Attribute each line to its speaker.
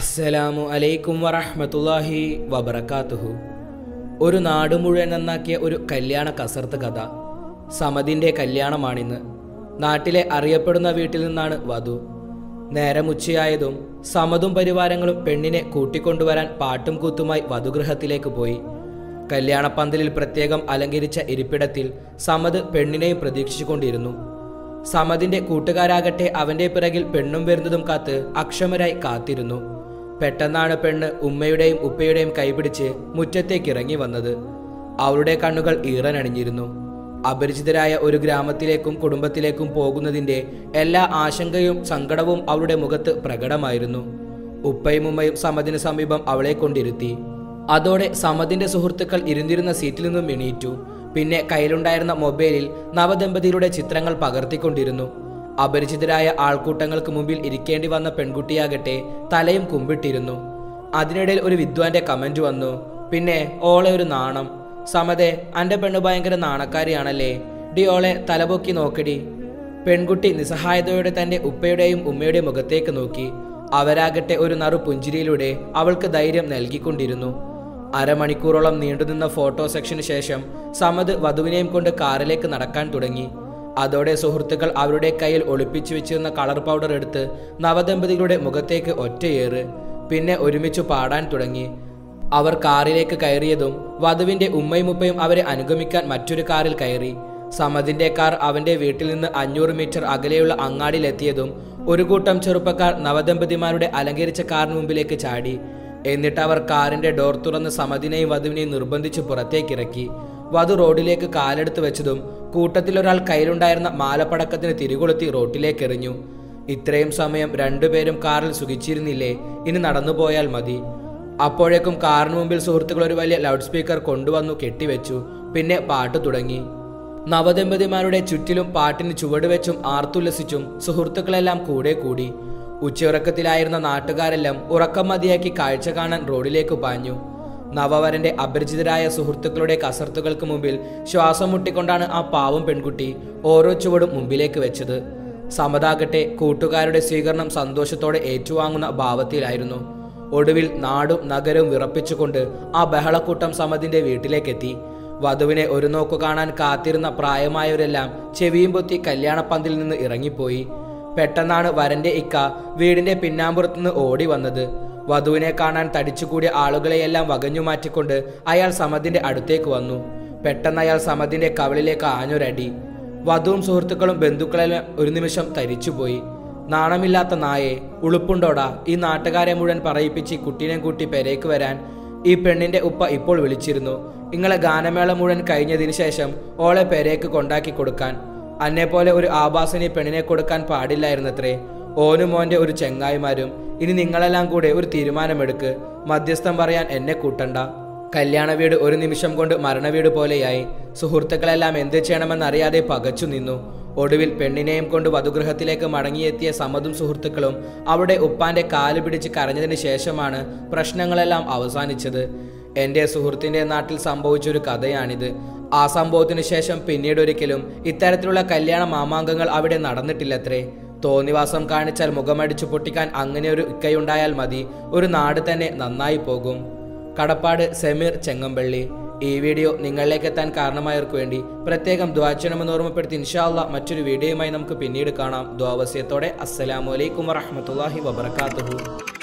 Speaker 1: അസ്സലാമു അലൈക്കും വറഹ്മത്തുള്ളാഹി വബറകാതുഹു ഒരു നാട് മുഴുവൻ നന്നാക്കിയ ഒരു കല്യാണ കസർത്ത് കഥ സമതിൻ്റെ കല്യാണമാണിന്ന് നാട്ടിലെ അറിയപ്പെടുന്ന വീട്ടിൽ നിന്നാണ് വധു നേരം ഉച്ചയായതും സമതും പരിവാരങ്ങളും പെണ്ണിനെ കൂട്ടിക്കൊണ്ടുവരാൻ പാട്ടും കൂത്തുമായി വധുഗൃഹത്തിലേക്ക് പോയി കല്യാണപ്പന്തലിൽ പ്രത്യേകം അലങ്കരിച്ച ഇരിപ്പിടത്തിൽ സമത് പെണ്ണിനെയും പ്രതീക്ഷിച്ചുകൊണ്ടിരുന്നു സമതിന്റെ കൂട്ടുകാരാകട്ടെ അവന്റെ പിറകിൽ പെണ്ണും വരുന്നതും കാത്ത് അക്ഷമരായി കാത്തിരുന്നു പെട്ടെന്നാണ് പെണ്ണ് ഉമ്മയുടെയും ഉപ്പയുടെയും കൈപിടിച്ച് മുറ്റത്തേക്ക് ഇറങ്ങി വന്നത് അവളുടെ കണ്ണുകൾ ഈറനണിഞ്ഞിരുന്നു അപരിചിതരായ ഒരു ഗ്രാമത്തിലേക്കും കുടുംബത്തിലേക്കും പോകുന്നതിന്റെ എല്ലാ ആശങ്കയും സങ്കടവും അവളുടെ മുഖത്ത് പ്രകടമായിരുന്നു ഉപ്പയും ഉമ്മയും സമതിന് സമീപം അവളെ കൊണ്ടിരുത്തി അതോടെ സമതിന്റെ സുഹൃത്തുക്കൾ ഇരുന്നിരുന്ന സീറ്റിൽ നിന്നും എണീറ്റു പിന്നെ കയ്യിലുണ്ടായിരുന്ന മൊബൈലിൽ നവദമ്പതികളുടെ ചിത്രങ്ങൾ പകർത്തിക്കൊണ്ടിരുന്നു അപരിചിതരായ ആൾക്കൂട്ടങ്ങൾക്ക് മുമ്പിൽ ഇരിക്കേണ്ടി വന്ന പെൺകുട്ടിയാകട്ടെ തലയും കുമ്പിട്ടിരുന്നു അതിനിടയിൽ ഒരു വിദ്വാന്റെ കമന്റ് വന്നു പിന്നെ ഓളെ ഒരു നാണം സമതെ അന്റെ പെണ്ണ് ഭയങ്കര നാണക്കാരിയാണല്ലേ ഡി ഓളെ തലപൊക്കി നോക്കടി പെൺകുട്ടി നിസ്സഹായതയോടെ തന്റെ ഉപ്പയുടെയും ഉമ്മയുടെയും മുഖത്തേക്ക് നോക്കി അവരാകട്ടെ ഒരു നറു പുഞ്ചിരിയിലൂടെ അവൾക്ക് ധൈര്യം നൽകിക്കൊണ്ടിരുന്നു അരമണിക്കൂറോളം നീണ്ടുനിന്ന ഫോട്ടോ സെക്ഷന് ശേഷം സമത് വധുവിനെയും കൊണ്ട് കാറിലേക്ക് നടക്കാൻ തുടങ്ങി അതോടെ സുഹൃത്തുക്കൾ അവരുടെ കയ്യിൽ ഒളിപ്പിച്ചു വെച്ചിരുന്ന കളർ പൗഡർ എടുത്ത് നവദമ്പതികളുടെ മുഖത്തേക്ക് ഒറ്റയേറ് പിന്നെ ഒരുമിച്ച് പാടാൻ തുടങ്ങി അവർ കാറിലേക്ക് കയറിയതും വധുവിന്റെ ഉമ്മയും ഉപ്പയും അവരെ അനുഗമിക്കാൻ മറ്റൊരു കാറിൽ കയറി സമതിന്റെ കാർ അവന്റെ വീട്ടിൽ നിന്ന് അഞ്ഞൂറ് മീറ്റർ അകലെയുള്ള അങ്ങാടിയിലെത്തിയതും ഒരു കൂട്ടം ചെറുപ്പക്കാർ നവദമ്പതിമാരുടെ അലങ്കരിച്ച കാറിന് മുമ്പിലേക്ക് ചാടി എന്നിട്ട് അവർ കാറിന്റെ ഡോർ തുറന്ന് സമതിനെയും വധുവിനെയും നിർബന്ധിച്ച് പുറത്തേക്കിറക്കി വധു റോഡിലേക്ക് കാലെടുത്ത് വെച്ചതും കൂട്ടത്തിലൊരാൾ കയ്യിലുണ്ടായിരുന്ന മാലപ്പടക്കത്തിന് തിരികൊളുത്തി റോട്ടിലേക്ക് എറിഞ്ഞു ഇത്രയും സമയം രണ്ടുപേരും കാറിൽ സുഖിച്ചിരുന്നില്ലേ ഇനി നടന്നുപോയാൽ മതി അപ്പോഴേക്കും കാറിന് മുമ്പിൽ സുഹൃത്തുക്കൾ ഒരു വലിയ ലൗഡ് സ്പീക്കർ കൊണ്ടുവന്നു കെട്ടിവെച്ചു പിന്നെ പാട്ട് തുടങ്ങി നവദമ്പതിമാരുടെ ചുറ്റിലും പാട്ടിന് ചുവടുവെച്ചും ആർത്തുല്ലസിച്ചും സുഹൃത്തുക്കളെല്ലാം കൂടെ കൂടി ഉച്ചയുറക്കത്തിലായിരുന്ന നാട്ടുകാരെല്ലാം ഉറക്കം മതിയാക്കി കാഴ്ച കാണാൻ റോഡിലേക്ക് പാഞ്ഞു നവവരന്റെ അപരിചിതരായ സുഹൃത്തുക്കളുടെ കസർത്തുകൾക്ക് മുമ്പിൽ ശ്വാസം മുട്ടിക്കൊണ്ടാണ് ആ പാവം പെൺകുട്ടി ഓരോ ചുവടും മുമ്പിലേക്ക് വെച്ചത് സമതാകട്ടെ കൂട്ടുകാരുടെ സ്വീകരണം സന്തോഷത്തോടെ ഏറ്റുവാങ്ങുന്ന ഭാവത്തിലായിരുന്നു ഒടുവിൽ നാടും നഗരവും വിറപ്പിച്ചുകൊണ്ട് ആ ബഹളക്കൂട്ടം സമതിന്റെ വീട്ടിലേക്കെത്തി വധുവിനെ ഒരു നോക്കു കാണാൻ കാത്തിരുന്ന പ്രായമായവരെല്ലാം ചെവിയും പൊത്തി കല്യാണപ്പന്തിൽ നിന്ന് ഇറങ്ങിപ്പോയി പെട്ടെന്നാണ് വരന്റെ ഇക്ക വീടിന്റെ പിന്നാമ്പുറത്തുനിന്ന് ഓടി വന്നത് വധുവിനെ കാണാൻ തടിച്ചുകൂടിയ ആളുകളെയെല്ലാം വകഞ്ഞു മാറ്റിക്കൊണ്ട് അയാൾ സമതിന്റെ അടുത്തേക്ക് വന്നു പെട്ടെന്ന് അയാൾ സമതിന്റെ കവിളിലേക്ക് ആഞ്ഞൊരടി വധുവും സുഹൃത്തുക്കളും ബന്ധുക്കളെല്ലാം ഒരു നിമിഷം തരിച്ചുപോയി നാണമില്ലാത്ത നായെ ഉളുപ്പുണ്ടോടാ ഈ നാട്ടുകാരെ മുഴുവൻ പറയിപ്പിച്ച് ഈ കുട്ടീനെ കൂട്ടി പെരേക്ക് വരാൻ ഈ പെണ്ണിന്റെ ഉപ്പ ഇപ്പോൾ വിളിച്ചിരുന്നു നിങ്ങളെ ഗാനമേള മുഴുവൻ കഴിഞ്ഞതിന് ശേഷം ഓളെ പെരേക്ക് കൊണ്ടാക്കി കൊടുക്കാൻ അന്നെ പോലെ ഒരു ആഭാസനി പെണ്ണിനെ കൊടുക്കാൻ പാടില്ലായിരുന്നത്രേ ഓനും മോന്റെ ഒരു ചെങ്ങായിമാരും ഇനി നിങ്ങളെല്ലാം കൂടെ ഒരു തീരുമാനമെടുക്ക് മധ്യസ്ഥം പറയാൻ എന്നെ കൂട്ടണ്ട കല്യാണ വീട് ഒരു നിമിഷം കൊണ്ട് മരണവീട് പോലെയായി സുഹൃത്തുക്കളെല്ലാം എന്ത് ചെയ്യണമെന്നറിയാതെ പകച്ചു നിന്നു ഒടുവിൽ പെണ്ണിനെയും കൊണ്ട് വധുഗൃഹത്തിലേക്ക് മടങ്ങിയെത്തിയ സമതും സുഹൃത്തുക്കളും അവിടെ ഉപ്പാന്റെ കാല് പിടിച്ച് കരഞ്ഞതിന് ശേഷമാണ് പ്രശ്നങ്ങളെല്ലാം അവസാനിച്ചത് എൻ്റെ സുഹൃത്തിൻ്റെ നാട്ടിൽ സംഭവിച്ചൊരു കഥയാണിത് ആ സംഭവത്തിനു ശേഷം പിന്നീട് ഒരിക്കലും ഇത്തരത്തിലുള്ള കല്യാണ മാമാങ്കങ്ങൾ അവിടെ നടന്നിട്ടില്ലത്രേ തോന്നിവാസം കാണിച്ചാൽ മുഖമടിച്ചു പൊട്ടിക്കാൻ അങ്ങനെ ഒരു ഇക്കയുണ്ടായാൽ മതി ഒരു നാട് തന്നെ നന്നായി പോകും കടപ്പാട് സെമീർ ചെങ്ങമ്പള്ളി ഈ വീഡിയോ നിങ്ങളിലേക്ക് എത്താൻ കാരണമായവർക്ക് വേണ്ടി പ്രത്യേകം ദ്വാചണമെന്ന് ഓർമ്മപ്പെടുത്തി ഇൻഷാല്ല മറ്റൊരു വീഡിയോയുമായി നമുക്ക് പിന്നീട് കാണാം ദ്വാവസ്യത്തോടെ അസ്സലാമു അലൈക്കും വറഹമത്തല്ലാഹി വബർക്കാത്തുഹു